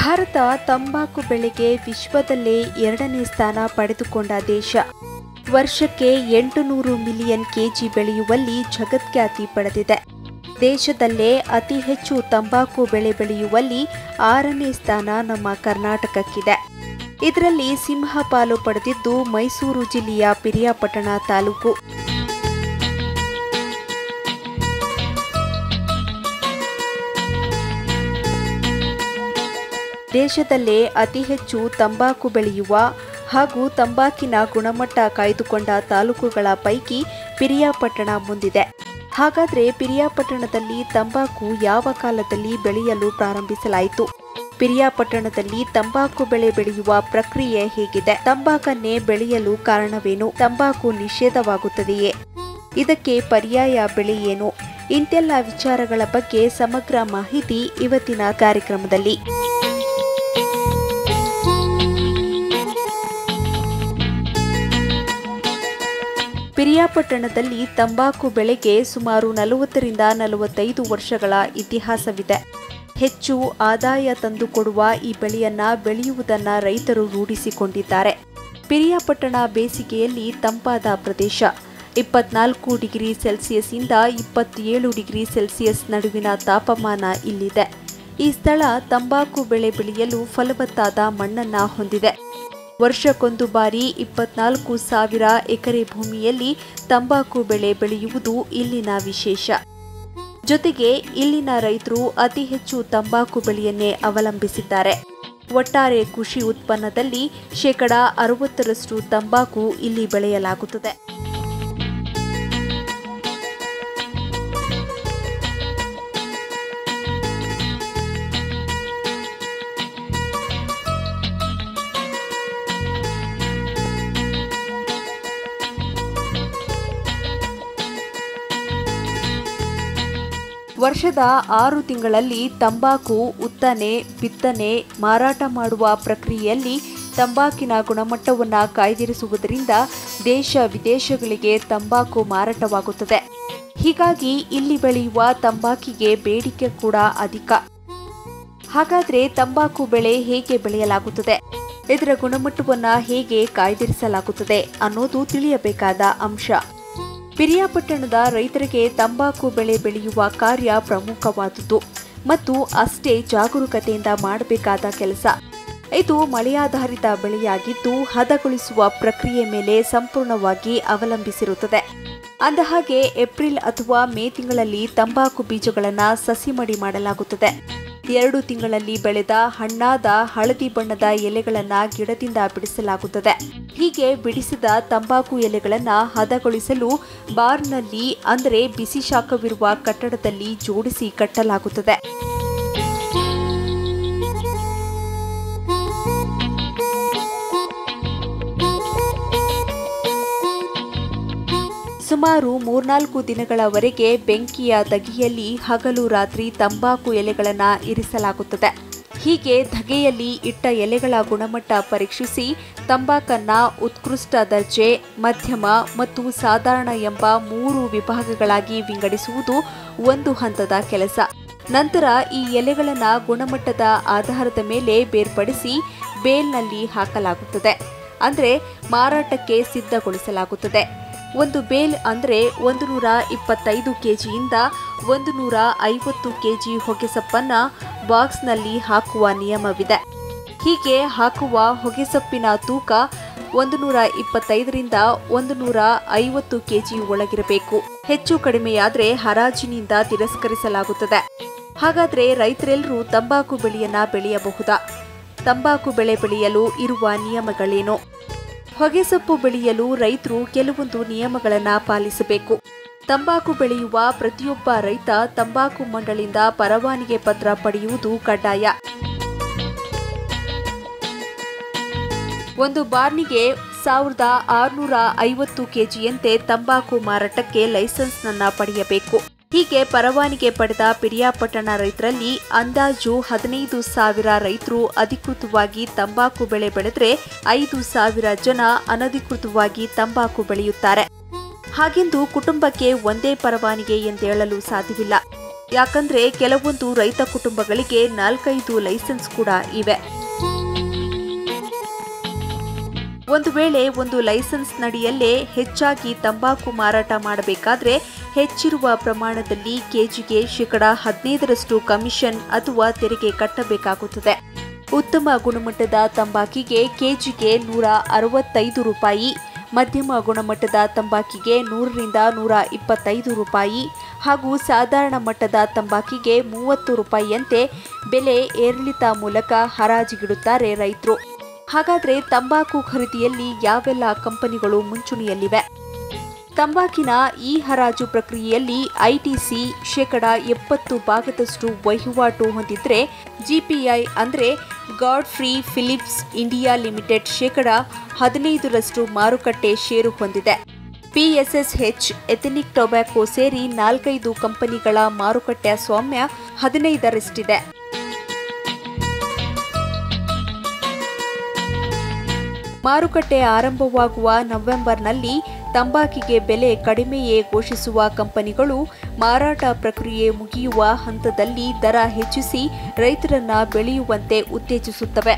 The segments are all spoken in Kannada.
ಭಾರತ ತಂಬಾಕು ಬೆಳೆಗೆ ವಿಶ್ವದಲ್ಲೇ ಎರಡನೇ ಸ್ಥಾನ ಪಡೆದುಕೊಂಡ ದೇಶ ವರ್ಷಕ್ಕೆ ಎಂಟು ನೂರು ಮಿಲಿಯನ್ ಕೆಜಿ ಬೆಳೆಯುವಲ್ಲಿ ಜಗತ್ಖ್ಯಾತಿ ಪಡೆದಿದೆ ದೇಶದಲ್ಲೇ ಅತಿ ಹೆಚ್ಚು ತಂಬಾಕು ಬೆಳೆ ಬೆಳೆಯುವಲ್ಲಿ ಆರನೇ ಸ್ಥಾನ ನಮ್ಮ ಕರ್ನಾಟಕಕ್ಕಿದೆ ಇದರಲ್ಲಿ ಸಿಂಹ ಪಾಲು ಪಡೆದಿದ್ದು ಮೈಸೂರು ಜಿಲ್ಲೆಯ ಪಿರಿಯಾಪಟ್ಟಣ ತಾಲೂಕು ದೇಶದಲ್ಲೇ ಅತಿ ಹೆಚ್ಚು ತಂಬಾಕು ಬೆಳೆಯುವ ಹಾಗೂ ತಂಬಾಕಿನ ಗುಣಮಟ್ಟ ಕಾಯ್ದುಕೊಂಡ ತಾಲೂಕುಗಳ ಪೈಕಿ ಪಿರಿಯಾಪಟ್ಟಣ ಮುಂದಿದೆ ಹಾಗಾದ್ರೆ ಪಿರಿಯಾಪಟ್ಟಣದಲ್ಲಿ ತಂಬಾಕು ಯಾವ ಕಾಲದಲ್ಲಿ ಬೆಳೆಯಲು ಪ್ರಾರಂಭಿಸಲಾಯಿತು ಪಿರಿಯಾಪಟ್ಟಣದಲ್ಲಿ ತಂಬಾಕು ಬೆಳೆ ಬೆಳೆಯುವ ಪ್ರಕ್ರಿಯೆ ಹೇಗಿದೆ ತಂಬಾಕನ್ನೇ ಬೆಳೆಯಲು ಕಾರಣವೇನು ತಂಬಾಕು ನಿಷೇಧವಾಗುತ್ತದೆಯೇ ಇದಕ್ಕೆ ಪರ್ಯಾಯ ಬೆಳೆ ಏನು ಇಂತೆಲ್ಲ ವಿಚಾರಗಳ ಬಗ್ಗೆ ಸಮಗ್ರ ಮಾಹಿತಿ ಇವತ್ತಿನ ಕಾರ್ಯಕ್ರಮದಲ್ಲಿ ಪಿರಿಯಾಪಟ್ಟಣದಲ್ಲಿ ತಂಬಾಕು ಬೆಳೆಗೆ ಸುಮಾರು ನಲವತ್ತರಿಂದ ನಲವತ್ತೈದು ವರ್ಷಗಳ ಇತಿಹಾಸವಿದೆ ಹೆಚ್ಚು ಆದಾಯ ತಂದುಕೊಡುವ ಈ ಬೆಳೆಯನ್ನ ಬೆಳೆಯುವುದನ್ನ ರೈತರು ರೂಢಿಸಿಕೊಂಡಿದ್ದಾರೆ ಪಿರಿಯಾಪಟ್ಟಣ ಬೇಸಿಗೆಯಲ್ಲಿ ತಂಪಾದ ಪ್ರದೇಶ ಇಪ್ಪತ್ನಾಲ್ಕು ಡಿಗ್ರಿ ಸೆಲ್ಸಿಯಸ್ ಇಂದ ಇಪ್ಪತ್ತೇಳು ಡಿಗ್ರಿ ಸೆಲ್ಸಿಯಸ್ ನಡುವಿನ ತಾಪಮಾನ ಇಲ್ಲಿದೆ ಈ ಸ್ಥಳ ತಂಬಾಕು ಬೆಳೆ ಬೆಳೆಯಲು ಫಲವತ್ತಾದ ಮಣ್ಣನ್ನ ಹೊಂದಿದೆ ವರ್ಷಕ್ಕೊಂದು ಬಾರಿ ಇಪ್ಪತ್ನಾಲ್ಕು ಸಾವಿರ ಎಕರೆ ಭೂಮಿಯಲ್ಲಿ ತಂಬಾಕು ಬೆಳೆ ಬೆಳೆಯುವುದು ಇಲ್ಲಿನ ವಿಶೇಷ ಜೊತೆಗೆ ಇಲ್ಲಿನ ರೈತರು ಅತಿ ಹೆಚ್ಚು ತಂಬಾಕು ಬೆಳೆಯನ್ನೇ ಅವಲಂಬಿಸಿದ್ದಾರೆ ಒಟ್ಟಾರೆ ಕೃಷಿ ಉತ್ಪನ್ನದಲ್ಲಿ ಶೇಕಡಾ ಅರವತ್ತರಷ್ಟು ತಂಬಾಕು ಇಲ್ಲಿ ಬೆಳೆಯಲಾಗುತ್ತದೆ ವರ್ಷದ ಆರು ತಿಂಗಳಲ್ಲಿ ತಂಬಾಕು ಉತ್ತನೆ ಬಿತ್ತನೆ ಮಾರಾಟ ಮಾಡುವ ಪ್ರಕ್ರಿಯೆಯಲ್ಲಿ ತಂಬಾಕಿನ ಗುಣಮಟ್ಟವನ್ನು ಕಾಯ್ದಿರಿಸುವುದರಿಂದ ದೇಶ ವಿದೇಶಗಳಿಗೆ ತಂಬಾಕು ಮಾರಾಟವಾಗುತ್ತದೆ ಹೀಗಾಗಿ ಇಲ್ಲಿ ಬೆಳೆಯುವ ತಂಬಾಕಿಗೆ ಬೇಡಿಕೆ ಕೂಡ ಅಧಿಕ ಹಾಗಾದ್ರೆ ತಂಬಾಕು ಬೆಳೆ ಹೇಗೆ ಬೆಳೆಯಲಾಗುತ್ತದೆ ಇದರ ಗುಣಮಟ್ಟವನ್ನ ಹೇಗೆ ಕಾಯ್ದಿರಿಸಲಾಗುತ್ತದೆ ಅನ್ನೋದು ತಿಳಿಯಬೇಕಾದ ಅಂಶ ಪಿರಿಯಾಪಟ್ಟಣದ ರೈತರಿಗೆ ತಂಬಾಕು ಬೆಳೆ ಬೆಳೆಯುವ ಕಾರ್ಯ ಪ್ರಮುಖವಾದುದು ಮತ್ತು ಅಷ್ಟೇ ಜಾಗರೂಕತೆಯಿಂದ ಮಾಡಬೇಕಾದ ಕೆಲಸ ಇದು ಮಳೆಯಾಧಾರಿತ ಬೆಳೆಯಾಗಿದ್ದು ಹದಗೊಳಿಸುವ ಪ್ರಕ್ರಿಯೆ ಮೇಲೆ ಸಂಪೂರ್ಣವಾಗಿ ಅವಲಂಬಿಸಿರುತ್ತದೆ ಅಂದಹಾಗೆ ಏಪ್ರಿಲ್ ಅಥವಾ ಮೇ ತಿಂಗಳಲ್ಲಿ ತಂಬಾಕು ಬೀಜಗಳನ್ನು ಸಸಿಮಡಿ ಮಾಡಲಾಗುತ್ತದೆ ಎರಡು ತಿಂಗಳಲ್ಲಿ ಬೆಳೆದ ಹಣ್ಣಾದ ಹಳದಿ ಬಣ್ಣದ ಎಲೆಗಳನ್ನು ಗಿಡದಿಂದ ಬಿಡಿಸಲಾಗುತ್ತದೆ ಹೀಗೆ ಬಿಡಿಸಿದ ತಂಬಾಕು ಎಲೆಗಳನ್ನು ಹದಗೊಳಿಸಲು ಬಾರ್ನಲ್ಲಿ ಅಂದರೆ ಬಿಸಿ ಶಾಖವಿರುವ ಕಟ್ಟಡದಲ್ಲಿ ಜೋಡಿಸಿ ಕಟ್ಟಲಾಗುತ್ತದೆ ಸುಮಾರು ಮೂರ್ನಾಲ್ಕು ದಿನಗಳವರೆಗೆ ಬೆಂಕಿಯ ದಗಿಯಲ್ಲಿ ಹಗಲು ರಾತ್ರಿ ತಂಬಾಕು ಎಲೆಗಳನ್ನು ಇರಿಸಲಾಗುತ್ತದೆ ಹೀಗೆ ಧಗೆಯಲ್ಲಿ ಇಟ್ಟ ಎಲೆಗಳ ಗುಣಮಟ್ಟ ಪರೀಕ್ಷಿಸಿ ತಂಬಾಕನ್ನ ಉತ್ಕೃಷ್ಟ ದರ್ಜೆ ಮಧ್ಯಮ ಮತ್ತು ಸಾಧಾರಣ ಎಂಬ ಮೂರು ವಿಭಾಗಗಳಾಗಿ ವಿಂಗಡಿಸುವುದು ಒಂದು ಹಂತದ ಕೆಲಸ ನಂತರ ಈ ಎಲೆಗಳನ್ನು ಗುಣಮಟ್ಟದ ಆಧಾರದ ಮೇಲೆ ಬೇರ್ಪಡಿಸಿ ಬೇಲ್ನಲ್ಲಿ ಹಾಕಲಾಗುತ್ತದೆ ಅಂದರೆ ಮಾರಾಟಕ್ಕೆ ಸಿದ್ಧಗೊಳಿಸಲಾಗುತ್ತದೆ ಒಂದು ಬೇಲ್ ಅಂದರೆ ಒಂದು ನೂರ ಇಪ್ಪತ್ತೈದು ಕೆಜಿಯಿಂದ ಒಂದು ನೂರ ಐವತ್ತು ಕೆಜಿ ಹೊಗೆಸೊಪ್ಪನ್ನ ಬಾಕ್ಸ್ನಲ್ಲಿ ಹಾಕುವ ನಿಯಮವಿದೆ ಹೀಗೆ ಹಾಕುವ ಹೊಗೆಸೊಪ್ಪಿನ ತೂಕ ಒಂದು ನೂರ ಇಪ್ಪತ್ತೈದರಿಂದ ಒಂದು ನೂರ ಐವತ್ತು ಕೆಜಿ ಒಳಗಿರಬೇಕು ಹೆಚ್ಚು ಕಡಿಮೆಯಾದರೆ ಹರಾಜಿನಿಂದ ತಿರಸ್ಕರಿಸಲಾಗುತ್ತದೆ ಹಾಗಾದ್ರೆ ರೈತರೆಲ್ಲರೂ ತಂಬಾಕು ಬೆಳೆಯನ್ನ ಬೆಳೆಯಬಹುದಾ ತಂಬಾಕು ಬೆಳೆ ಬೆಳೆಯಲು ಇರುವ ನಿಯಮಗಳೇನು ಹೊಗೆಸೊಪ್ಪು ಬೆಳೆಯಲು ರೈತರು ಕೆಲವೊಂದು ನಿಯಮಗಳನ್ನು ಪಾಲಿಸಬೇಕು ತಂಬಾಕು ಬೆಳೆಯುವ ಪ್ರತಿಯೊಬ್ಬ ರೈತ ತಂಬಾಕು ಮಂಡಳಿಯಿಂದ ಪರವಾನಗಿ ಪತ್ರ ಪಡೆಯುವುದು ಕಡ್ಡಾಯ ಒಂದು ಬಾರ್ನಿಗೆ ಸಾವಿರದ ಆರುನೂರ ಐವತ್ತು ಕೆಜಿಯಂತೆ ತಂಬಾಕು ಮಾರಾಟಕ್ಕೆ ಲೈಸೆನ್ಸ್ನನ್ನ ಪಡೆಯಬೇಕು ಹೀಗೆ ಪರವಾನಗಿ ಪಡೆದ ಪಿರಿಯಾಪಟ್ಟಣ ರೈತರಲ್ಲಿ ಅಂದಾಜು ಹದಿನೈದು ಸಾವಿರ ರೈತರು ಅಧಿಕೃತವಾಗಿ ತಂಬಾಕು ಬೆಳೆ ಬೆಳೆದ್ರೆ ಐದು ಸಾವಿರ ಜನ ಅನಧಿಕೃತವಾಗಿ ತಂಬಾಕು ಬೆಳೆಯುತ್ತಾರೆ ಹಾಗೆಂದು ಕುಟುಂಬಕ್ಕೆ ಒಂದೇ ಪರವಾನಗಿ ಎಂದೇಳಲು ಸಾಧ್ಯವಿಲ್ಲ ಯಾಕಂದ್ರೆ ಕೆಲವೊಂದು ರೈತ ಕುಟುಂಬಗಳಿಗೆ ನಾಲ್ಕೈದು ಲೈಸೆನ್ಸ್ ಕೂಡ ಇವೆ ಒಂದು ವೇಳೆ ಒಂದು ಲೈಸೆನ್ಸ್ ನಡಿಯಲ್ಲೇ ಹೆಚ್ಚಾಗಿ ತಂಬಾಕು ಮಾರಾಟ ಮಾಡಬೇಕಾದ್ರೆ ಹೆಚ್ಚಿರುವ ಪ್ರಮಾಣದಲ್ಲಿ ಕೆಜಿಗೆ ಶೇಕಡ ಹದಿನೈದರಷ್ಟು ಕಮಿಷನ್ ಅಥವಾ ತೆರಿಗೆ ಕಟ್ಟಬೇಕಾಗುತ್ತದೆ ಉತ್ತಮ ಗುಣಮಟ್ಟದ ತಂಬಾಕಿಗೆ ಕೆಜಿಗೆ ನೂರ ಅರವತ್ತೈದು ರೂಪಾಯಿ ಮಧ್ಯಮ ಗುಣಮಟ್ಟದ ತಂಬಾಕಿಗೆ ನೂರರಿಂದ ನೂರ ಇಪ್ಪತ್ತೈದು ರೂಪಾಯಿ ಹಾಗೂ ಸಾಧಾರಣ ಮಟ್ಟದ ತಂಬಾಕಿಗೆ ಮೂವತ್ತು ರೂಪಾಯಿಯಂತೆ ಬೆಲೆ ಏರಿಳಿತ ಮೂಲಕ ಹರಾಜಿಗಿಡುತ್ತಾರೆ ರೈತರು ಹಾಗಾದ್ರೆ ತಂಬಾಕು ಖರೀದಿಯಲ್ಲಿ ಯಾವೆಲ್ಲ ಕಂಪನಿಗಳು ಮುಂಚೂಣಿಯಲ್ಲಿವೆ ತಂಬಾಕಿನ ಈ ಹರಾಜು ಪ್ರಕ್ರಿಯೆಯಲ್ಲಿ ಐಟಿಸಿ ಶೇಕಡ ಎಪ್ಪತ್ತು ಭಾಗದಷ್ಟು ವಹಿವಾಟು ಹೊಂದಿದ್ರೆ ಜಿಪಿಐ ಅಂದರೆ Godfrey Phillips India Limited ಶೇಕಡ ಹದಿನೈದರಷ್ಟು ಮಾರುಕಟ್ಟೆ ಷೇರು ಹೊಂದಿದೆ ಪಿಎಸ್ಎಸ್ಎಚ್ ಎಥೆನಿಕ್ ಟೊಬ್ಯಾಕೊ ಸೇರಿ ನಾಲ್ಕೈದು ಕಂಪನಿಗಳ ಮಾರುಕಟ್ಟೆ ಸ್ವಾಮ್ಯ ಹದಿನೈದರಷ್ಟಿದೆ ಮಾರುಕಟ್ಟೆ ಆರಂಭವಾಗುವ ನವೆಂಬರ್ನಲ್ಲಿ ತಂಬಾಕಿಗೆ ಬೆಲೆ ಕಡಿಮೆಯೇ ಘೋಷಿಸುವ ಕಂಪನಿಗಳು ಮಾರಾಟ ಪ್ರಕ್ರಿಯೆ ಮುಗಿಯುವ ಹಂತದಲ್ಲಿ ದರ ಹೆಚ್ಚಿಸಿ ರೈತರನ್ನ ಬೆಳೆಯುವಂತೆ ಉತ್ತೇಜಿಸುತ್ತವೆ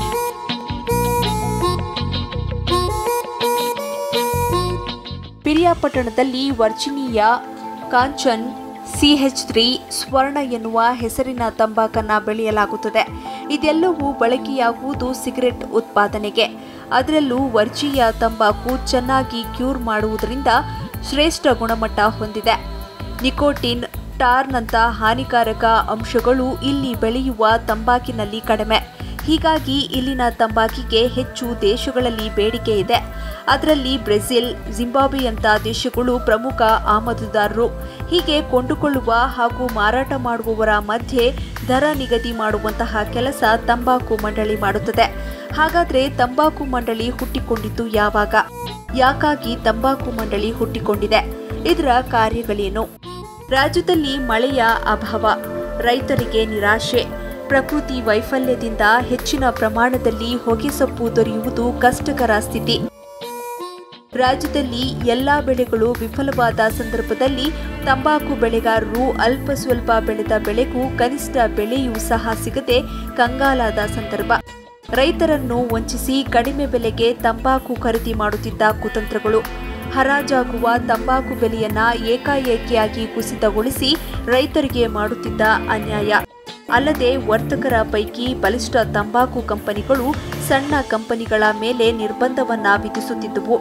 ಪಿರಿಯಾಪಟ್ಟಣದಲ್ಲಿ Virginia Kanchan CH three Swarna ಎನ್ನುವ ಹೆಸರಿನ ತಂಬಾಕನ್ನ ಬೆಳೆಯಲಾಗುತ್ತದೆ ಇದೆಲ್ಲವೂ ಬಳಕೆಯಾಗುವುದು ಸಿಗರೆಟ್ ಉತ್ಪಾದನೆಗೆ ಅದರಲ್ಲೂ ವರ್ಜಿಯ ತಂಬಾಕು ಚೆನ್ನಾಗಿ ಕ್ಯೂರ್ ಮಾಡುವುದರಿಂದ ಶ್ರೇಷ್ಠ ಗುಣಮಟ್ಟ ಹೊಂದಿದೆ ನಿಕೋಟಿನ್ ಟಾರ್ನಂಥ ಹಾನಿಕಾರಕ ಅಂಶಗಳು ಇಲ್ಲಿ ಬೆಳೆಯುವ ತಂಬಾಕಿನಲ್ಲಿ ಕಡಿಮೆ ಹೀಗಾಗಿ ಇಲ್ಲಿನ ತಂಬಾಕಿಗೆ ಹೆಚ್ಚು ದೇಶಗಳಲ್ಲಿ ಬೇಡಿಕೆ ಇದೆ ಅದರಲ್ಲಿ ಬ್ರೆಜಿಲ್ ಜಿಂಬಾಬ್ವೆಯಂಥ ದೇಶಗಳು ಪ್ರಮುಖ ಆಮದುದಾರರು ಹೀಗೆ ಕೊಂಡುಕೊಳ್ಳುವ ಹಾಗೂ ಮಾರಾಟ ಮಾಡುವವರ ಮಧ್ಯೆ ದರ ನಿಗದಿ ಮಾಡುವಂತಹ ಕೆಲಸ ತಂಬಾಕು ಮಂಡಳಿ ಮಾಡುತ್ತದೆ ಹಾಗಾದ್ರೆ ತಂಬಾಕು ಮಂಡಳಿ ಹುಟ್ಟಿಕೊಂಡಿದ್ದು ಯಾವಾಗ ಯಾಕಾಗಿ ತಂಬಾಕು ಮಂಡಳಿ ಹುಟ್ಟಿಕೊಂಡಿದೆ ಇದರ ಕಾರ್ಯಗಳೇನು ರಾಜ್ಯದಲ್ಲಿ ಮಳೆಯ ಅಭಾವ ರೈತರಿಗೆ ನಿರಾಶೆ ಪ್ರಕೃತಿ ವೈಫಲ್ಯದಿಂದ ಹೆಚ್ಚಿನ ಪ್ರಮಾಣದಲ್ಲಿ ಹೊಗೆಸೊಪ್ಪು ದೊರೆಯುವುದು ಕಷ್ಟಕರ ಸ್ಥಿತಿ ರಾಜ್ಯದಲ್ಲಿ ಎಲ್ಲಾ ಬೆಳೆಗಳು ವಿಫಲವಾದ ಸಂದರ್ಭದಲ್ಲಿ ತಂಬಾಕು ಬೆಳೆಗಾರರು ಅಲ್ಪ ಸ್ವಲ್ಪ ಬೆಳೆದ ಬೆಳೆಗೂ ಕನಿಷ್ಠ ಬೆಲೆಯೂ ಸಹ ಸಿಗದೆ ಕಂಗಾಲಾದ ಸಂದರ್ಭ ರೈತರನ್ನು ವಂಚಿಸಿ ಕಡಿಮೆ ಬೆಲೆಗೆ ತಂಬಾಕು ಖರೀದಿ ಮಾಡುತ್ತಿದ್ದ ಕುತಂತ್ರಗಳು ಹರಾಜಾಗುವ ತಂಬಾಕು ಬೆಲೆಯನ್ನ ಏಕಾಏಕಿಯಾಗಿ ಕುಸಿತಗೊಳಿಸಿ ರೈತರಿಗೆ ಮಾಡುತ್ತಿದ್ದ ಅನ್ಯಾಯ ಅಲ್ಲದೆ ವರ್ತಕರ ಪೈಕಿ ಬಲಿಷ್ಠ ತಂಬಾಕು ಕಂಪನಿಗಳು ಸಣ್ಣ ಕಂಪನಿಗಳ ಮೇಲೆ ನಿರ್ಬಂಧವನ್ನ ವಿಧಿಸುತ್ತಿದ್ದುವು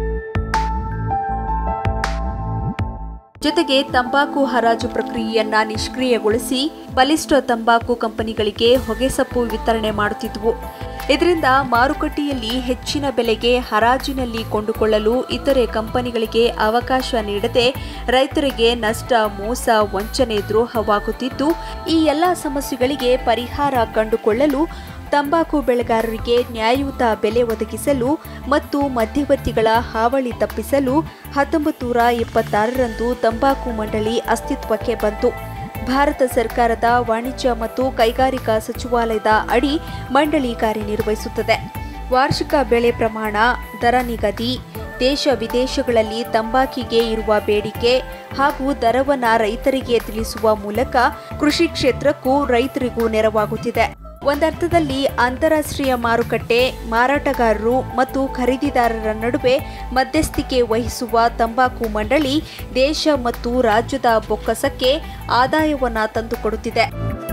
ಜೊತೆಗೆ ತಂಬಾಕು ಹರಾಜು ಪ್ರಕ್ರಿಯೆಯನ್ನ ನಿಷ್ಕ್ರಿಯಗೊಳಿಸಿ ಬಲಿಷ್ಠ ತಂಬಾಕು ಕಂಪನಿಗಳಿಗೆ ಹೊಗೆಸೊಪ್ಪು ವಿತರಣೆ ಮಾಡುತ್ತಿದ್ವು ಇದರಿಂದ ಮಾರುಕಟ್ಟೆಯಲ್ಲಿ ಹೆಚ್ಚಿನ ಬೆಲೆಗೆ ಹರಾಜಿನಲ್ಲಿ ಕೊಂಡುಕೊಳ್ಳಲು ಇತರೆ ಕಂಪನಿಗಳಿಗೆ ಅವಕಾಶ ನೀಡದೆ ರೈತರಿಗೆ ನಷ್ಟ ಮೋಸ ವಂಚನೆ ದ್ರೋಹವಾಗುತ್ತಿದ್ದು ಈ ಎಲ್ಲ ಸಮಸ್ಯೆಗಳಿಗೆ ಪರಿಹಾರ ಕಂಡುಕೊಳ್ಳಲು ತಂಬಾಕು ಬೆಳೆಗಾರರಿಗೆ ನ್ಯಾಯಯುತ ಬೆಲೆ ಒದಗಿಸಲು ಮತ್ತು ಮಧ್ಯವರ್ತಿಗಳ ಹಾವಳಿ ತಪ್ಪಿಸಲು ಹತ್ತೊಂಬತ್ತು ನೂರ ಎಪ್ಪತ್ತಾರರಂದು ತಂಬಾಕು ಮಂಡಳಿ ಅಸ್ತಿತ್ವಕ್ಕೆ ಬಂತು ಭಾರತ ಸರ್ಕಾರದ ವಾಣಿಜ್ಯ ಮತ್ತು ಕೈಗಾರಿಕಾ ಸಚಿವಾಲಯದ ಅಡಿ ಮಂಡಳಿ ಕಾರ್ಯನಿರ್ವಹಿಸುತ್ತದೆ ವಾರ್ಷಿಕ ಬೆಳೆ ಪ್ರಮಾಣ ದರ ನಿಗದಿ ದೇಶ ವಿದೇಶಗಳಲ್ಲಿ ತಂಬಾಕಿಗೆ ಇರುವ ಬೇಡಿಕೆ ಹಾಗೂ ದರವನ್ನ ರೈತರಿಗೆ ತಿಳಿಸುವ ಮೂಲಕ ಕೃಷಿ ಕ್ಷೇತ್ರಕ್ಕೂ ರೈತರಿಗೂ ನೆರವಾಗುತ್ತಿದೆ ಒಂದರ್ಥದಲ್ಲಿ ಅಂತಾರಾಷ್ಟ್ರೀಯ ಮಾರುಕಟ್ಟೆ ಮಾರಾಟಗಾರರು ಮತ್ತು ಖರೀದಿದಾರರ ನಡುವೆ ಮಧ್ಯಸ್ಥಿಕೆ ವಹಿಸುವ ತಂಬಾಕು ಮಂಡಳಿ ದೇಶ ಮತ್ತು ರಾಜ್ಯದ ಬೊಕ್ಕಸಕ್ಕೆ ಆದಾಯವನ್ನ ತಂದುಕೊಡುತ್ತಿದೆ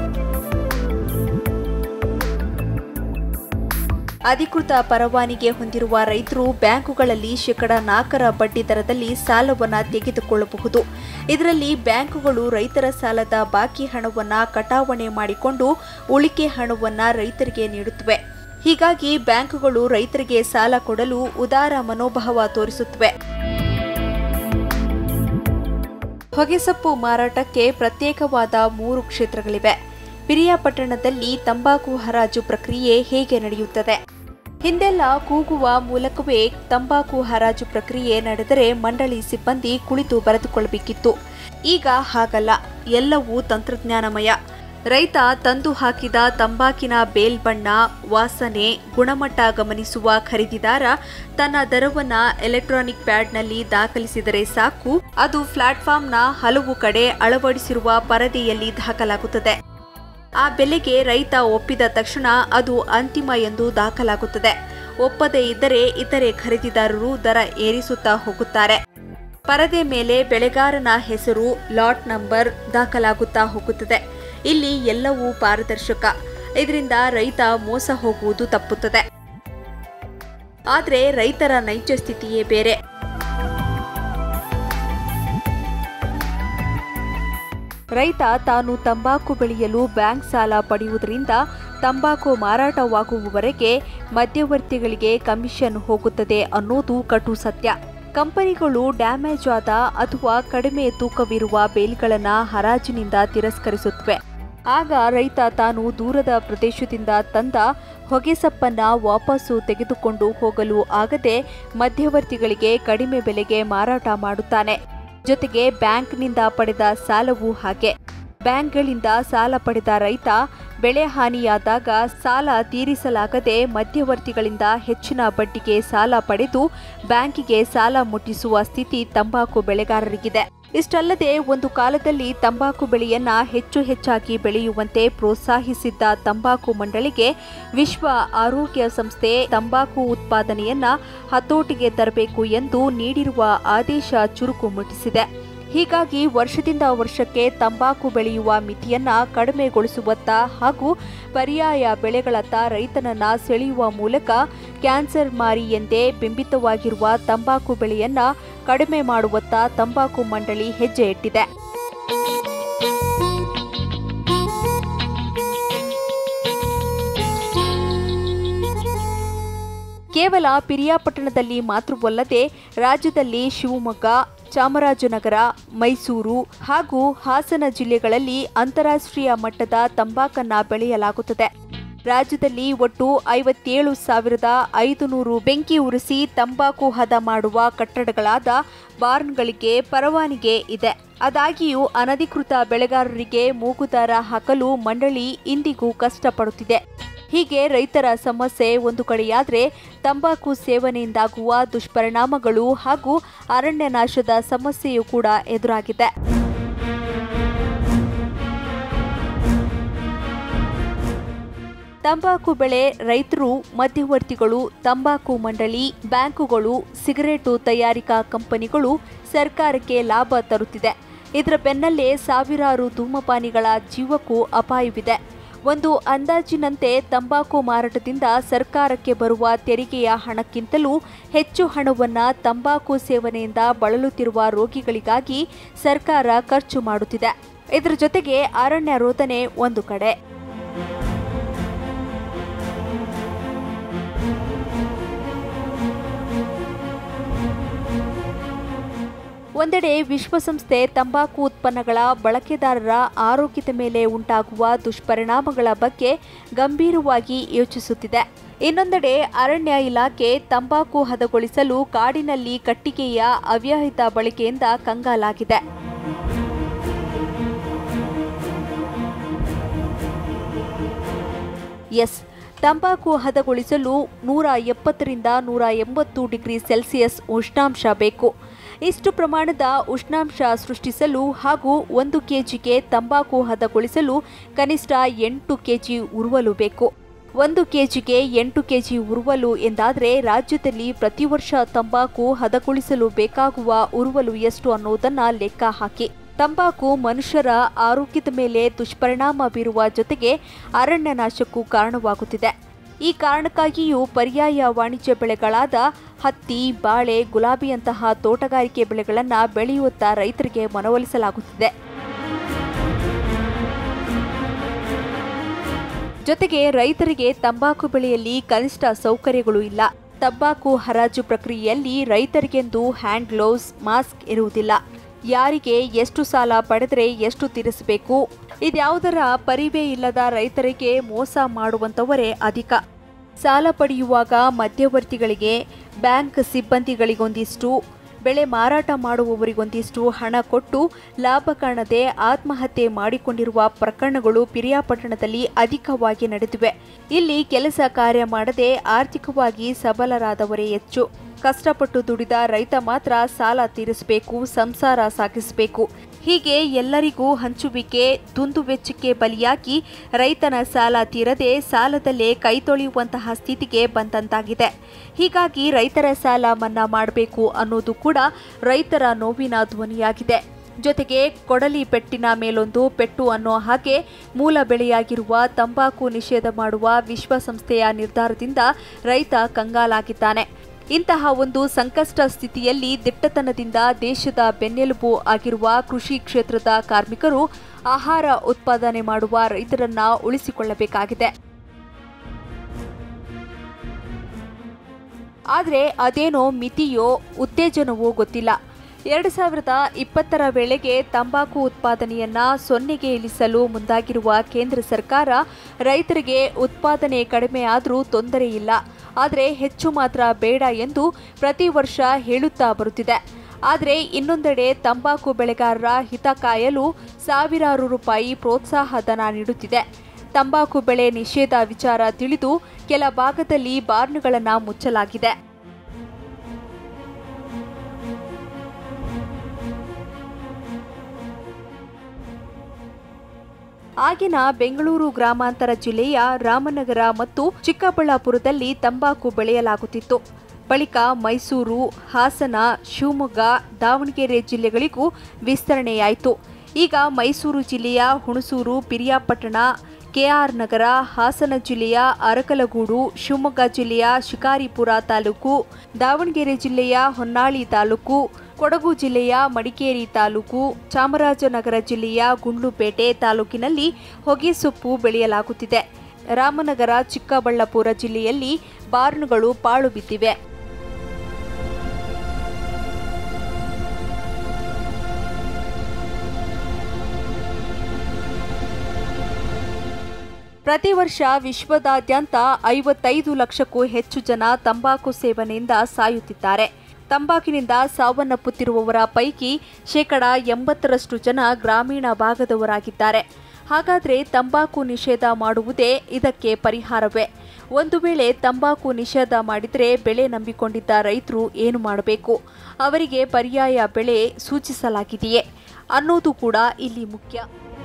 ಅಧಿಕೃತ ಪರವಾನಿಗೆ ಹೊಂದಿರುವ ರೈತರು ಬ್ಯಾಂಕುಗಳಲ್ಲಿ ಶೇಕಡ ನಾಲ್ಕರ ಬಡ್ಡಿ ದರದಲ್ಲಿ ಸಾಲವನ್ನ ತೆಗೆದುಕೊಳ್ಳಬಹುದು ಇದರಲ್ಲಿ ಬ್ಯಾಂಕುಗಳು ರೈತರ ಸಾಲದ ಬಾಕಿ ಹಣವನ್ನ ಕಟಾವಣೆ ಮಾಡಿಕೊಂಡು ಉಳಿಕೆ ಹಣವನ್ನ ರೈತರಿಗೆ ನೀಡುತ್ತವೆ ಹೀಗಾಗಿ ಬ್ಯಾಂಕುಗಳು ರೈತರಿಗೆ ಸಾಲ ಕೊಡಲು ಉದಾರ ಮನೋಭಾವ ತೋರಿಸುತ್ತವೆ ಹೊಗೆಸೊಪ್ಪು ಮಾರಾಟಕ್ಕೆ ಪ್ರತ್ಯೇಕವಾದ ಮೂರು ಕ್ಷೇತ್ರಗಳಿವೆ ಪಿರಿಯಾಪಟ್ಟಣದಲ್ಲಿ ತಂಬಾಕು ಹರಾಜು ಪ್ರಕ್ರಿಯೆ ಹೇಗೆ ನಡೆಯುತ್ತದೆ ಹಿಂದೆಲ್ಲ ಕೂಗುವ ಮೂಲಕವೇ ತಂಬಾಕು ಹರಾಜು ಪ್ರಕ್ರಿಯೆ ನಡೆದರೆ ಮಂಡಳಿ ಸಿಬ್ಬಂದಿ ಕುಳಿತು ಬರೆದುಕೊಳ್ಳಬೇಕಿತ್ತು ಈಗ ಹಾಗಲ್ಲ ಎಲ್ಲವೂ ತಂತ್ರಜ್ಞಾನಮಯ ರೈತ ತಂದು ಹಾಕಿದ ತಂಬಾಕಿನ ಬೇಲ್ ಬಣ್ಣ ವಾಸನೆ ಗುಣಮಟ್ಟ ಗಮನಿಸುವ ಖರೀದಿದಾರ ತನ್ನ ದರವನ್ನ ಎಲೆಕ್ಟ್ರಾನಿಕ್ ಪ್ಯಾಡ್ನಲ್ಲಿ ದಾಖಲಿಸಿದರೆ ಸಾಕು ಅದು ಪ್ಲಾಟ್ಫಾರ್ಮ್ನ ಹಲವು ಕಡೆ ಅಳವಡಿಸಿರುವ ಪರದೆಯಲ್ಲಿ ದಾಖಲಾಗುತ್ತದೆ ಆ ಬೆಲೆಗೆ ರೈತ ಒಪ್ಪಿದ ತಕ್ಷಣ ಅದು ಅಂತಿಮ ಎಂದು ದಾಖಲಾಗುತ್ತದೆ ಒಪ್ಪದೇ ಇದ್ದರೆ ಇತರೆ ಖರೀದಿದಾರರು ದರ ಏರಿಸುತ್ತಾ ಹೋಗುತ್ತಾರೆ ಪರದೆ ಮೇಲೆ ಬೆಳೆಗಾರನ ಹೆಸರು ಲಾಟ್ ನಂಬರ್ ದಾಖಲಾಗುತ್ತಾ ಹೋಗುತ್ತದೆ ಇಲ್ಲಿ ಎಲ್ಲವೂ ಪಾರದರ್ಶಕ ಇದರಿಂದ ರೈತ ಮೋಸ ಹೋಗುವುದು ತಪ್ಪುತ್ತದೆ ಆದರೆ ರೈತರ ನೈಜ ಸ್ಥಿತಿಯೇ ಬೇರೆ ರೈತ ತಾನು ತಂಬಾಕು ಬೆಳೆಯಲು ಬ್ಯಾಂಕ್ ಸಾಲ ಪಡೆಯುವುದರಿಂದ ತಂಬಾಕು ಮಾರಾಟವಾಗುವವರೆಗೆ ಮಧ್ಯವರ್ತಿಗಳಿಗೆ ಕಮಿಷನ್ ಹೋಗುತ್ತದೆ ಅನ್ನೋದು ಕಟು ಸತ್ಯ ಕಂಪನಿಗಳು ಡ್ಯಾಮೇಜ್ ಆದ ಅಥವಾ ಕಡಿಮೆ ತೂಕವಿರುವ ಬೇಲ್ಗಳನ್ನು ಹರಾಜಿನಿಂದ ತಿರಸ್ಕರಿಸುತ್ತವೆ ಆಗ ರೈತ ತಾನು ದೂರದ ಪ್ರದೇಶದಿಂದ ತಂದ ಹೊಗೆಸಪ್ಪನ್ನ ವಾಪಸ್ಸು ತೆಗೆದುಕೊಂಡು ಹೋಗಲು ಆಗದೆ ಮಧ್ಯವರ್ತಿಗಳಿಗೆ ಕಡಿಮೆ ಬೆಲೆಗೆ ಮಾರಾಟ ಮಾಡುತ್ತಾನೆ ಜೊತೆಗೆ ಬ್ಯಾಂಕ್ನಿಂದ ಪಡೆದ ಸಾಲವೂ ಹಾಗೆ ಬ್ಯಾಂಕ್ಗಳಿಂದ ಸಾಲ ಪಡೆದ ರೈತ ಬೆಳೆ ಹಾನಿಯಾದಾಗ ಸಾಲ ತೀರಿಸಲಾಗದೆ ಮಧ್ಯವರ್ತಿಗಳಿಂದ ಹೆಚ್ಚಿನ ಬಡ್ಡಿಗೆ ಸಾಲ ಪಡೆದು ಬ್ಯಾಂಕಿಗೆ ಸಾಲ ಮುಟ್ಟಿಸುವ ಸ್ಥಿತಿ ತಂಬಾಕು ಬೆಳೆಗಾರರಿಗಿದೆ ಇಷ್ಟಲ್ಲದೆ ಒಂದು ಕಾಲದಲ್ಲಿ ತಂಬಾಕು ಬೆಳೆಯನ್ನ ಹೆಚ್ಚು ಹೆಚ್ಚಾಗಿ ಬೆಳೆಯುವಂತೆ ಪ್ರೋತ್ಸಾಹಿಸಿದ್ದ ತಂಬಾಕು ಮಂಡಳಿಗೆ ವಿಶ್ವ ಆರೋಗ್ಯ ಸಂಸ್ಥೆ ತಂಬಾಕು ಉತ್ಪಾದನೆಯನ್ನ ಹತೋಟಿಗೆ ತರಬೇಕು ಎಂದು ನೀಡಿರುವ ಆದೇಶ ಚುರುಕು ಮುಟ್ಟಿಸಿದೆ ಹೀಗಾಗಿ ವರ್ಷದಿಂದ ವರ್ಷಕ್ಕೆ ತಂಬಾಕು ಬೆಳೆಯುವ ಮಿತಿಯನ್ನ ಕಡಿಮೆಗೊಳಿಸುವತ್ತ ಹಾಗೂ ಪರ್ಯಾಯ ಬೆಳೆಗಳತ್ತ ರೈತನನ್ನ ಸೆಳೆಯುವ ಮೂಲಕ ಕ್ಯಾನ್ಸರ್ ಮಾರಿ ಎಂದೇ ಬಿಂಬಿತವಾಗಿರುವ ತಂಬಾಕು ಬೆಳೆಯನ್ನ ಕಡಿಮೆ ಮಾಡುವತ್ತ ತಂಬಾಕು ಮಂಡಳಿ ಹೆಜ್ಜೆ ಇಟ್ಟಿದೆ ಕೇವಲ ಪಿರಿಯಾಪಟ್ಟಣದಲ್ಲಿ ಮಾತ್ರವಲ್ಲದೆ ರಾಜ್ಯದಲ್ಲಿ ಶಿವಮೊಗ್ಗ ಚಾಮರಾಜನಗರ ಮೈಸೂರು ಹಾಗೂ ಹಾಸನ ಜಿಲ್ಲೆಗಳಲ್ಲಿ ಅಂತಾರಾಷ್ಟ್ರೀಯ ಮಟ್ಟದ ತಂಬಾಕನ್ನ ಬೆಳೆಯಲಾಗುತ್ತದೆ ರಾಜ್ಯದಲ್ಲಿ ಒಟ್ಟು ಐವತ್ತೇಳು ಸಾವಿರದ ಐದು ನೂರು ಬೆಂಕಿ ಉರಿಸಿ ತಂಬಾಕು ಹದ ಮಾಡುವ ಕಟ್ಟಡಗಳಾದ ಬಾರ್ನ್ಗಳಿಗೆ ಪರವಾನಿಗೆ ಇದೆ ಆದಾಗಿಯೂ ಅನಧಿಕೃತ ಬೆಳೆಗಾರರಿಗೆ ಮೂಗುದಾರ ಹಾಕಲು ಮಂಡಳಿ ಇಂದಿಗೂ ಕಷ್ಟಪಡುತ್ತಿದೆ ಹೀಗೆ ರೈತರ ಸಮಸ್ಯೆ ಒಂದು ಕಡೆಯಾದರೆ ತಂಬಾಕು ಸೇವನೆಯಿಂದಾಗುವ ದುಷ್ಪರಿಣಾಮಗಳು ಹಾಗೂ ಅರಣ್ಯ ನಾಶದ ಸಮಸ್ಯೆಯೂ ಕೂಡ ಎದುರಾಗಿದೆ ತಂಬಾಕು ಬೆಳೆ ರೈತರು ಮಧ್ಯವರ್ತಿಗಳು ತಂಬಾಕು ಮಂಡಳಿ ಬ್ಯಾಂಕುಗಳು ಸಿಗರೇಟು ತಯಾರಿಕಾ ಕಂಪನಿಗಳು ಸರ್ಕಾರಕ್ಕೆ ಲಾಭ ತರುತ್ತಿದೆ ಇದರ ಬೆನ್ನಲ್ಲೇ ಸಾವಿರಾರು ಧೂಮಪಾನಿಗಳ ಜೀವಕ್ಕೂ ಅಪಾಯವಿದೆ ಒಂದು ಅಂದಾಜಿನಂತೆ ತಂಬಾಕು ಮಾರಾಟದಿಂದ ಸರ್ಕಾರಕ್ಕೆ ಬರುವ ತೆರಿಗೆಯ ಹಣಕ್ಕಿಂತಲೂ ಹೆಚ್ಚು ಹಣವನ್ನು ತಂಬಾಕು ಸೇವನೆಯಿಂದ ಬಳಲುತ್ತಿರುವ ರೋಗಿಗಳಿಗಾಗಿ ಸರ್ಕಾರ ಖರ್ಚು ಮಾಡುತ್ತಿದೆ ಇದರ ಜೊತೆಗೆ ಅರಣ್ಯ ರೋಧನೆ ಒಂದು ಕಡೆ ಒಂದೆಡೆ ವಿಶ್ವಸಂಸ್ಥೆ ತಂಬಾಕು ಉತ್ಪನ್ನಗಳ ಬಳಕೆದಾರರ ಆರೋಗ್ಯದ ಮೇಲೆ ಉಂಟಾಗುವ ದುಷ್ಪರಿಣಾಮಗಳ ಬಗ್ಗೆ ಗಂಭೀರವಾಗಿ ಯೋಚಿಸುತ್ತಿದೆ ಇನ್ನೊಂದೆಡೆ ಅರಣ್ಯ ಇಲಾಖೆ ತಂಬಾಕು ಹದಗೊಳಿಸಲು ಕಾಡಿನಲ್ಲಿ ಕಟ್ಟಿಗೆಯ ಅವ್ಯಾಹಿತ ಬಳಕೆಯಿಂದ ಕಂಗಾಲಾಗಿದೆ ಎಸ್ ತಂಬಾಕು ಹದಗೊಳಿಸಲು ನೂರ ಎಪ್ಪತ್ತರಿಂದ ನೂರ ಎಂಬತ್ತು ಡಿಗ್ರಿ ಸೆಲ್ಸಿಯಸ್ ಉಷ್ಣಾಂಶ ಬೇಕು ಇಷ್ಟು ಪ್ರಮಾಣದ ಉಷ್ಣಾಂಶ ಸೃಷ್ಟಿಸಲು ಹಾಗೂ ಒಂದು ಕೆಜಿಗೆ ತಂಬಾಕು ಹದಗೊಳಿಸಲು ಕನಿಷ್ಠ ಎಂಟು ಕೆಜಿ ಉರುವಲು ಬೇಕು ಒಂದು ಕೆಜಿಗೆ ಎಂಟು ಕೆಜಿ ಉರುವಲು ಎಂದಾದರೆ ರಾಜ್ಯದಲ್ಲಿ ಪ್ರತಿ ವರ್ಷ ತಂಬಾಕು ಹದಗೊಳಿಸಲು ಬೇಕಾಗುವ ಉರುವಲು ಎಷ್ಟು ಅನ್ನೋದನ್ನ ಲೆಕ್ಕ ಹಾಕಿ ತಂಬಾಕು ಮನುಷ್ಯರ ಆರೋಗ್ಯದ ಮೇಲೆ ದುಷ್ಪರಿಣಾಮ ಬೀರುವ ಜೊತೆಗೆ ಅರಣ್ಯ ನಾಶಕ್ಕೂ ಕಾರಣವಾಗುತ್ತಿದೆ ಈ ಕಾರಣಕ್ಕಾಗಿಯೂ ಪರ್ಯಾಯ ವಾಣಿಜ್ಯ ಬೆಳೆಗಳಾದ ಹತ್ತಿ ಬಾಳೆ ಗುಲಾಬಿಯಂತಹ ತೋಟಗಾರಿಕೆ ಬೆಳೆಗಳನ್ನು ಬೆಳೆಯುತ್ತಾ ರೈತರಿಗೆ ಮನವೊಲಿಸಲಾಗುತ್ತಿದೆ ಜೊತೆಗೆ ರೈತರಿಗೆ ತಂಬಾಕು ಬೆಳೆಯಲ್ಲಿ ಕನಿಷ್ಠ ಸೌಕರ್ಯಗಳು ಇಲ್ಲ ತಂಬಾಕು ಹರಾಜು ಪ್ರಕ್ರಿಯೆಯಲ್ಲಿ ರೈತರಿಗೆಂದು ಹ್ಯಾಂಡ್ ಗ್ಲೌಸ್ ಮಾಸ್ಕ್ ಇರುವುದಿಲ್ಲ ಯಾರಿಗೆ ಎಷ್ಟು ಸಾಲ ಪಡೆದರೆ ಎಷ್ಟು ತೀರಿಸಬೇಕು ಇದ್ಯಾವುದರ ಪರಿವೇ ಇಲ್ಲದ ರೈತರಿಗೆ ಮೋಸ ಮಾಡುವಂತವರೇ ಅಧಿಕ ಸಾಲ ಪಡೆಯುವಾಗ ಮಧ್ಯವರ್ತಿಗಳಿಗೆ ಬ್ಯಾಂಕ್ ಸಿಬ್ಬಂದಿಗಳಿಗೊಂದಿಷ್ಟು ಬೆಳೆ ಮಾರಾಟ ಮಾಡುವವರಿಗೊಂದಿಷ್ಟು ಹಣ ಕೊಟ್ಟು ಲಾಭ ಕಾಣದೆ ಆತ್ಮಹತ್ಯೆ ಮಾಡಿಕೊಂಡಿರುವ ಪ್ರಕರಣಗಳು ಪಿರಿಯಾಪಟ್ಟಣದಲ್ಲಿ ಅಧಿಕವಾಗಿ ನಡೆದಿವೆ ಇಲ್ಲಿ ಕೆಲಸ ಕಾರ್ಯ ಮಾಡದೆ ಆರ್ಥಿಕವಾಗಿ ಸಬಲರಾದವರೇ ಹೆಚ್ಚು ಕಷ್ಟಪಟ್ಟು ದುಡಿದ ರೈತ ಮಾತ್ರ ಸಾಲ ತೀರಿಸಬೇಕು ಸಂಸಾರ ಸಾಗಿಸಬೇಕು ಹೀಗೆ ಎಲ್ಲರಿಗೂ ಹಂಚುವಿಕೆ ದುಂದುವೆಚ್ಚಕ್ಕೆ ಬಲಿಯಾಗಿ ರೈತನ ಸಾಲ ತೀರದೆ ಸಾಲದಲ್ಲೇ ಕೈ ತೊಳೆಯುವಂತಹ ಸ್ಥಿತಿಗೆ ಬಂದಂತಾಗಿದೆ ಹೀಗಾಗಿ ರೈತರ ಸಾಲ ಮನ್ನಾ ಮಾಡಬೇಕು ಅನ್ನೋದು ಕೂಡ ರೈತರ ನೋವಿನ ಧ್ವನಿಯಾಗಿದೆ ಜೊತೆಗೆ ಕೊಡಲಿ ಪೆಟ್ಟಿನ ಮೇಲೊಂದು ಪೆಟ್ಟು ಅನ್ನೋ ಹಾಗೆ ಮೂಲ ಬೆಳೆಯಾಗಿರುವ ತಂಬಾಕು ನಿಷೇಧ ಮಾಡುವ ವಿಶ್ವಸಂಸ್ಥೆಯ ನಿರ್ಧಾರದಿಂದ ರೈತ ಕಂಗಾಲಾಗಿದ್ದಾನೆ ಇಂತಹ ಒಂದು ಸಂಕಷ್ಟ ಸ್ಥಿತಿಯಲ್ಲಿ ದಿಟ್ಟತನದಿಂದ ದೇಶದ ಬೆನ್ನೆಲುಬು ಆಗಿರುವ ಕೃಷಿ ಕ್ಷೇತ್ರದ ಕಾರ್ಮಿಕರು ಆಹಾರ ಉತ್ಪಾದನೆ ಮಾಡುವ ರೈತರನ್ನ ಉಳಿಸಿಕೊಳ್ಳಬೇಕಾಗಿದೆ ಆದರೆ ಅದೇನೋ ಮಿತಿಯೋ ಉತ್ತೇಜನವೋ ಗೊತ್ತಿಲ್ಲ ಎರಡು ಸಾವಿರದ ಇಪ್ಪತ್ತರ ವೇಳೆಗೆ ತಂಬಾಕು ಉತ್ಪಾದನೆಯನ್ನ ಸೊನ್ನೆಗೆ ಇಳಿಸಲು ಮುಂದಾಗಿರುವ ಕೇಂದ್ರ ಸರ್ಕಾರ ರೈತರಿಗೆ ಉತ್ಪಾದನೆ ಕಡಿಮೆ ಆದರೂ ತೊಂದರೆ ಇಲ್ಲ ಆದರೆ ಹೆಚ್ಚು ಮಾತ್ರ ಬೇಡ ಎಂದು ಪ್ರತಿ ವರ್ಷ ಹೇಳುತ್ತಾ ಬರುತ್ತಿದೆ ಆದರೆ ಇನ್ನೊಂದೆಡೆ ತಂಬಾಕು ಬೆಳೆಗಾರರ ಹಿತ ಕಾಯಲು ಸಾವಿರಾರು ರೂಪಾಯಿ ಪ್ರೋತ್ಸಾಹ ಧನ ನೀಡುತ್ತಿದೆ ತಂಬಾಕು ಬೆಳೆ ನಿಷೇಧ ವಿಚಾರ ತಿಳಿದು ಕೆಲ ಭಾಗದಲ್ಲಿ ಬಾರ್ನುಗಳನ್ನು ಮುಚ್ಚಲಾಗಿದೆ ಆಗಿನ ಬೆಂಗಳೂರು ಗ್ರಾಮಾಂತರ ಜಿಲ್ಲೆಯ ರಾಮನಗರ ಮತ್ತು ಚಿಕ್ಕಬಳ್ಳಾಪುರದಲ್ಲಿ ತಂಬಾಕು ಬೆಳೆಯಲಾಗುತ್ತಿತ್ತು ಬಳಿಕ ಮೈಸೂರು ಹಾಸನ ಶಿವಮೊಗ್ಗ ದಾವಣಗೆರೆ ಜಿಲ್ಲೆಗಳಿಗೂ ವಿಸ್ತರಣೆಯಾಯಿತು ಈಗ ಮೈಸೂರು ಜಿಲ್ಲೆಯ ಹುಣಸೂರು ಪಿರಿಯಾಪಟ್ಟಣ ಕೆಆರ್ ನಗರ ಹಾಸನ ಜಿಲ್ಲೆಯ ಅರಕಲಗೂಡು ಶಿವಮೊಗ್ಗ ಜಿಲ್ಲೆಯ ಶಿಕಾರಿಪುರ ತಾಲೂಕು ದಾವಣಗೆರೆ ಜಿಲ್ಲೆಯ ಹೊನ್ನಾಳಿ ತಾಲೂಕು ಕೊಡಗು ಜಿಲ್ಲೆಯ ಮಡಿಕೇರಿ ತಾಲೂಕು ಚಾಮರಾಜನಗರ ಜಿಲ್ಲೆಯ ಗುಂಡ್ಲುಪೇಟೆ ತಾಲೂಕಿನಲ್ಲಿ ಹೊಗೆಸೊಪ್ಪು ಬೆಳೆಯಲಾಗುತ್ತಿದೆ ರಾಮನಗರ ಚಿಕ್ಕಬಳ್ಳಾಪುರ ಜಿಲ್ಲೆಯಲ್ಲಿ ಬಾರ್ನುಗಳು ಪಾಳು ಬಿದ್ದಿವೆ ಪ್ರತಿ ವರ್ಷ ವಿಶ್ವದಾದ್ಯಂತ ಐವತ್ತೈದು ಲಕ್ಷಕ್ಕೂ ಹೆಚ್ಚು ಜನ ತಂಬಾಕು ಸೇವನೆಯಿಂದ ಸಾಯುತ್ತಿದ್ದಾರೆ ತಂಬಾಕಿನಿಂದ ಸಾವನ್ನಪ್ಪುತ್ತಿರುವವರ ಪೈಕಿ ಶೇಕಡ ಎಂಬತ್ತರಷ್ಟು ಜನ ಗ್ರಾಮೀಣ ಭಾಗದವರಾಗಿದ್ದಾರೆ ಹಾಗಾದರೆ ತಂಬಾಕು ನಿಷೇಧ ಮಾಡುವುದೇ ಇದಕ್ಕೆ ಪರಿಹಾರವೇ ಒಂದು ವೇಳೆ ತಂಬಾಕು ನಿಷೇಧ ಮಾಡಿದರೆ ಬೆಳೆ ನಂಬಿಕೊಂಡಿದ್ದ ರೈತರು ಏನು ಮಾಡಬೇಕು ಅವರಿಗೆ ಪರ್ಯಾಯ ಬೆಳೆ ಸೂಚಿಸಲಾಗಿದೆಯೇ ಅನ್ನೋದು ಕೂಡ ಇಲ್ಲಿ ಮುಖ್ಯ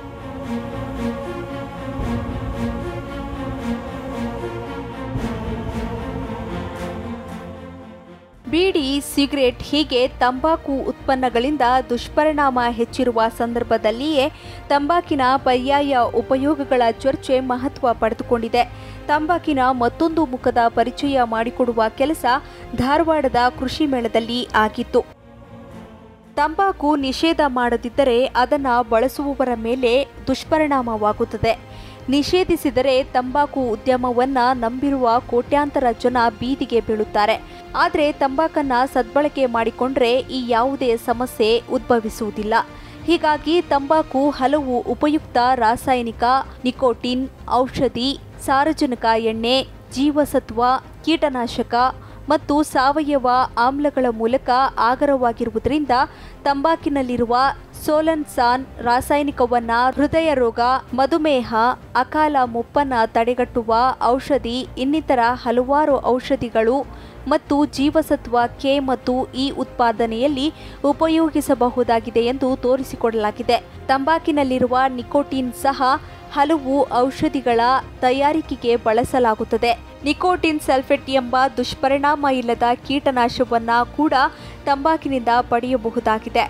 ಬೀಡಿ ಸಿಗರೆಟ್ ಹೀಗೆ ತಂಬಾಕು ಉತ್ಪನ್ನಗಳಿಂದ ದುಷ್ಪರಿಣಾಮ ಹೆಚ್ಚಿರುವ ಸಂದರ್ಭದಲ್ಲಿಯೇ ತಂಬಾಕಿನ ಪರ್ಯಾಯ ಉಪಯೋಗಗಳ ಚರ್ಚೆ ಮಹತ್ವ ಪಡೆದುಕೊಂಡಿದೆ ತಂಬಾಕಿನ ಮತ್ತೊಂದು ಮುಖದ ಪರಿಚಯ ಮಾಡಿಕೊಡುವ ಕೆಲಸ ಧಾರವಾಡದ ಕೃಷಿ ಮೇಳದಲ್ಲಿ ಆಗಿತ್ತು ತಂಬಾಕು ನಿಷೇಧ ಮಾಡದಿದ್ದರೆ ಅದನ್ನು ಬಳಸುವವರ ಮೇಲೆ ದುಷ್ಪರಿಣಾಮವಾಗುತ್ತದೆ ನಿಷೇಧಿಸಿದರೆ ತಂಬಾಕು ಉದ್ಯಮವನ್ನ ನಂಬಿರುವ ಕೋಟ್ಯಾಂತರ ಜನ ಬೀದಿಗೆ ಬೀಳುತ್ತಾರೆ ಆದರೆ ತಂಬಾಕನ್ನ ಸದ್ಬಳಕೆ ಮಾಡಿಕೊಂಡ್ರೆ ಈ ಯಾವುದೇ ಸಮಸ್ಯೆ ಉದ್ಭವಿಸುವುದಿಲ್ಲ ಹೀಗಾಗಿ ತಂಬಾಕು ಹಲವು ಉಪಯುಕ್ತ ರಾಸಾಯನಿಕ ನಿಕೋಟಿನ್ ಔಷಧಿ ಸಾರಜನಕ ಎಣ್ಣೆ ಜೀವಸತ್ವ ಕೀಟನಾಶಕ ಮತ್ತು ಸಾವಯವ ಆಮ್ಲಗಳ ಮೂಲಕ ಆಗರವಾಗಿರುವುದರಿಂದ ತಂಬಾಕಿನಲ್ಲಿರುವ ಸೋಲನ್ಸಾನ್ ರಾಸಾಯನಿಕವನ್ನ ಹೃದಯ ರೋಗ ಮಧುಮೇಹ ಅಕಾಲ ಮುಪ್ಪನ್ನ ತಡೆಗಟ್ಟುವ ಔಷಧಿ ಇನ್ನಿತರ ಹಲವಾರು ಔಷಧಿಗಳು ಮತ್ತು ಜೀವಸತ್ವ ಕೆ ಮತ್ತು ಈ ಉತ್ಪಾದನೆಯಲ್ಲಿ ಉಪಯೋಗಿಸಬಹುದಾಗಿದೆ ಎಂದು ತೋರಿಸಿಕೊಡಲಾಗಿದೆ ತಂಬಾಕಿನಲ್ಲಿರುವ ನಿಕೋಟಿನ್ ಸಹ ಹಲವು ಔಷಧಿಗಳ ತಯಾರಿಕೆಗೆ ಬಳಸಲಾಗುತ್ತದೆ ನಿಕೋಟಿನ್ ಸಲ್ಫೇಟ್ ಎಂಬ ದುಷ್ಪರಿಣಾಮ ಇಲ್ಲದ ಕೀಟನಾಶವನ್ನ ಕೂಡ ತಂಬಾಕಿನಿಂದ ಪಡೆಯಬಹುದಾಗಿದೆ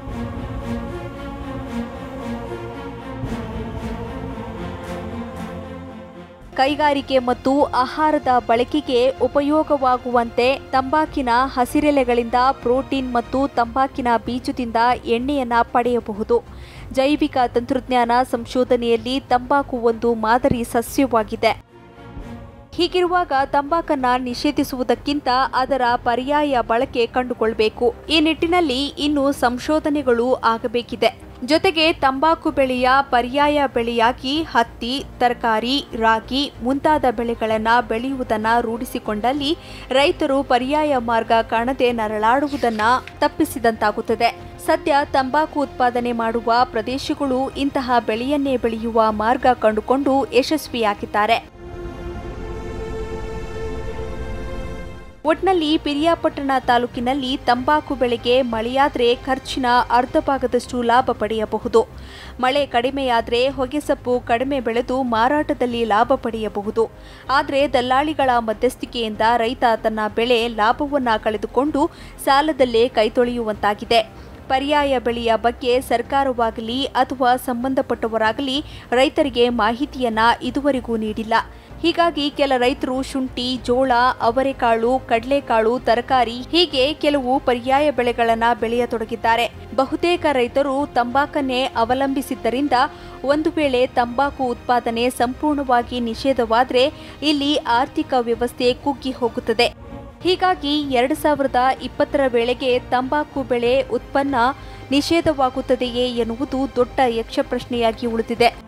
ಕೈಗಾರಿಕೆ ಮತ್ತು ಆಹಾರದ ಬಳಕೆಗೆ ಉಪಯೋಗವಾಗುವಂತೆ ತಂಬಾಕಿನ ಹಸಿರೆಲೆಗಳಿಂದ ಪ್ರೋಟೀನ್ ಮತ್ತು ತಂಬಾಕಿನ ಬೀಜದಿಂದ ಎಣ್ಣೆಯನ್ನ ಪಡೆಯಬಹುದು ಜೈವಿಕ ತಂತ್ರಜ್ಞಾನ ಸಂಶೋಧನೆಯಲ್ಲಿ ತಂಬಾಕು ಒಂದು ಮಾದರಿ ಸಸ್ಯವಾಗಿದೆ ಹೀಗಿರುವಾಗ ತಂಬಾಕನ್ನ ನಿಷೇಧಿಸುವುದಕ್ಕಿಂತ ಅದರ ಪರ್ಯಾಯ ಬಳಕೆ ಕಂಡುಕೊಳ್ಬೇಕು ಈ ನಿಟ್ಟಿನಲ್ಲಿ ಇನ್ನು ಸಂಶೋಧನೆಗಳು ಆಗಬೇಕಿದೆ ಜೊತೆಗೆ ತಂಬಾಕು ಬೆಳೆಯ ಪರ್ಯಾಯ ಬೆಳೆಯಾಗಿ ಹತ್ತಿ ತರಕಾರಿ ರಾಗಿ ಮುಂತಾದ ಬೆಳೆಗಳನ್ನು ಬೆಳೆಯುವುದನ್ನು ರೂಢಿಸಿಕೊಂಡಲ್ಲಿ ರೈತರು ಪರ್ಯಾಯ ಮಾರ್ಗ ಕಾಣದೆ ನರಳಾಡುವುದನ್ನು ತಪ್ಪಿಸಿದಂತಾಗುತ್ತದೆ ಸದ್ಯ ತಂಬಾಕು ಉತ್ಪಾದನೆ ಮಾಡುವ ಪ್ರದೇಶಗಳು ಇಂತಹ ಬೆಳೆಯನ್ನೇ ಬೆಳೆಯುವ ಮಾರ್ಗ ಕಂಡುಕೊಂಡು ಯಶಸ್ವಿಯಾಗಿದ್ದಾರೆ ಒಟ್ನಲ್ಲಿ ಪಿರಿಯಾಪಟ್ಟಣ ತಾಲೂಕಿನಲ್ಲಿ ತಂಬಾಕು ಬೆಳೆಗೆ ಮಳೆಯಾದ್ರೆ ಖರ್ಚಿನ ಅರ್ಧ ಭಾಗದಷ್ಟು ಲಾಭ ಪಡೆಯಬಹುದು ಮಳೆ ಕಡಿಮೆಯಾದರೆ ಹೊಗೆಸೊಪ್ಪು ಕಡಿಮೆ ಬೆಳೆದು ಮಾರಾಟದಲ್ಲಿ ಲಾಭ ಪಡೆಯಬಹುದು ಆದರೆ ದಲ್ಲಾಳಿಗಳ ಮಧ್ಯಸ್ಥಿಕೆಯಿಂದ ರೈತ ತನ್ನ ಬೆಳೆ ಲಾಭವನ್ನ ಕಳೆದುಕೊಂಡು ಸಾಲದಲ್ಲೇ ಕೈತೊಳೆಯುವಂತಾಗಿದೆ ಪರ್ಯಾಯ ಬೆಳೆಯ ಬಗ್ಗೆ ಸರ್ಕಾರವಾಗಲಿ ಅಥವಾ ಸಂಬಂಧಪಟ್ಟವರಾಗಲಿ ರೈತರಿಗೆ ಮಾಹಿತಿಯನ್ನ ಇದುವರೆಗೂ ನೀಡಿಲ್ಲ ಹೀಗಾಗಿ ಕೆಲ ರೈತರು ಶುಂಠಿ ಜೋಳ ಅವರೆಕಾಳು ಕಡಲೆಕಾಳು ತರಕಾರಿ ಹೀಗೆ ಕೆಲವು ಪರ್ಯಾಯ ಬೆಳೆಗಳನ್ನು ಬೆಳೆಯತೊಡಗಿದ್ದಾರೆ ಬಹುತೇಕ ರೈತರು ತಂಬಾಕನ್ನೇ ಅವಲಂಬಿಸಿದ್ದರಿಂದ ಒಂದು ವೇಳೆ ತಂಬಾಕು ಉತ್ಪಾದನೆ ಸಂಪೂರ್ಣವಾಗಿ ನಿಷೇಧವಾದರೆ ಇಲ್ಲಿ ಆರ್ಥಿಕ ವ್ಯವಸ್ಥೆ ಕುಗ್ಗಿ ಹೋಗುತ್ತದೆ ಹೀಗಾಗಿ ಎರಡು ಸಾವಿರದ ಇಪ್ಪತ್ತರ ವೇಳೆಗೆ ತಂಬಾಕು ಬೆಳೆ ಉತ್ಪನ್ನ ನಿಷೇಧವಾಗುತ್ತದೆಯೇ ಎನ್ನುವುದು ದೊಡ್ಡ ಯಕ್ಷಪ್ರಶ್ನೆಯಾಗಿ ಉಳಿದಿದೆ